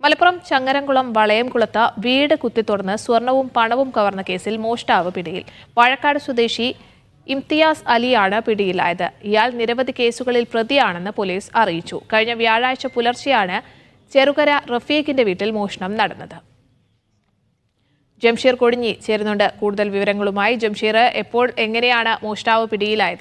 മലപ്പുറം ചങ്ങരംകുളം വളയംകുളത്ത് വീട് കുത്തിത്തുറന്ന് സ്വർണവും പണവും കവർന്ന കേസിൽ മോഷ്ടാവ് പിടിയിൽ വാഴക്കാട് സ്വദേശി ഇംതിയാസ് അലിയാണ് പിടിയിലായത് ഇയാൾ നിരവധി കേസുകളിൽ പ്രതിയാണെന്ന് പോലീസ് അറിയിച്ചു കഴിഞ്ഞ വ്യാഴാഴ്ച പുലർച്ചെയാണ് ചെറുകര റഫീഖിന്റെ വീട്ടിൽ മോഷണം നടന്നത് ജംഷീർ കൊടിഞ്ഞി ചേരുന്നുണ്ട് കൂടുതൽ വിവരങ്ങളുമായി ജംഷീർ എപ്പോൾ എങ്ങനെയാണ് മോഷ്ടാവ് പിടിയിലായത്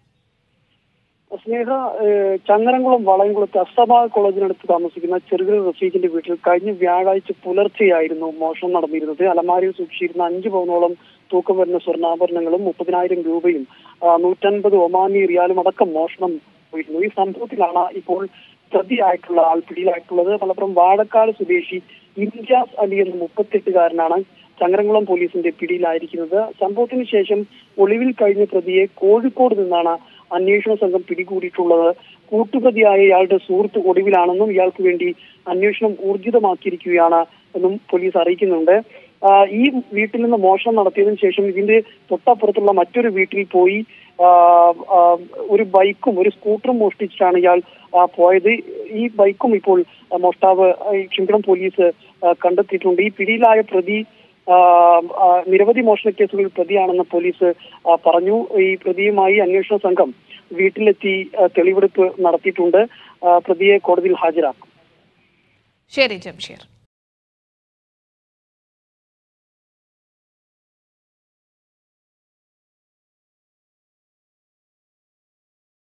സ്നേഹ ഏഹ്, ചങ്ങരംകുളം വളയംകുളത്ത് അസബ കോളേജിനടുത്ത് താമസിക്കുന്ന ചെറുകിട റഫീഖിന്റെ വീട്ടിൽ കഴിഞ്ഞ വ്യാഴാഴ്ച പുലർച്ചെയായിരുന്നു മോഷണം നടന്നിരുന്നത് അലമാരിയിൽ സൂക്ഷിച്ചിരുന്ന അഞ്ച് പവനോളം തൂക്കം വരുന്ന സ്വർണ്ണാഭരണങ്ങളും മുപ്പതിനായിരം രൂപയും ആ, നൂറ്റൻപത് ഒമാനി റിയാലും അടക്കം മോഷണം പോയിരുന്നു ഈ സംഭവത്തിലാണ് ഇപ്പോൾ പ്രതിയായിട്ടുള്ള ആൾ പിടിയിലായിട്ടുള്ളത് മലപ്പുറം വാഴക്കാട് സ്വദേശി ഇംജാസ് അലി എന്ന മുപ്പത്തെട്ടുകാരനാണ് ചങ്ങരംകുളം പോലീസിന്റെ പിടിയിലായിരിക്കുന്നത് സംഭവത്തിന് ശേഷം ഒളിവിൽ കഴിഞ്ഞ പ്രതിയെ കോഴിക്കോട് നിന്നാണ് അന്വേഷണ സംഘം പിടികൂടിയിട്ടുള്ളത് കൂട്ടുപ്രതിയായ ഇയാളുടെ സുഹൃത്ത് ഒടുവിലാണെന്നും ഇയാൾക്ക് വേണ്ടി അന്വേഷണം ഊർജിതമാക്കിയിരിക്കുകയാണ് എന്നും പോലീസ് അറിയിക്കുന്നുണ്ട് ആ, ഈ വീട്ടിൽ നിന്ന് മോഷണം നടത്തിയതിനു ശേഷം ഇതിന്റെ തൊട്ടപ്പുറത്തുള്ള മറ്റൊരു വീട്ടിൽ പോയി ആ, ആ, ഒരു ബൈക്കും ഒരു സ്കൂട്ടറും മോഷ്ടിച്ചിട്ടാണ് ഇയാൾ ആ, പോയത് ഈ ബൈക്കും ഇപ്പോൾ ആ, മോഷ്ടാവ് ആ, ഈ ക്ഷമിക്കണം പോലീസ് ആ, കണ്ടെത്തിയിട്ടുണ്ട് ഈ പിടിയിലായ പ്രതി ആ, ആ, നിരവധി മോഷണ കേസുകളിൽ പ്രതിയാണെന്ന് പോലീസ് ആ, പറഞ്ഞു ഈ പ്രതിയുമായി അന്വേഷണ സംഘം വീട്ടിലെത്തി ആ, തെളിവെടുപ്പ് നടത്തിയിട്ടുണ്ട് ആ, പ്രതിയെ കോടതിയിൽ ഹാജരാക്കും ശരി ജംഷീർ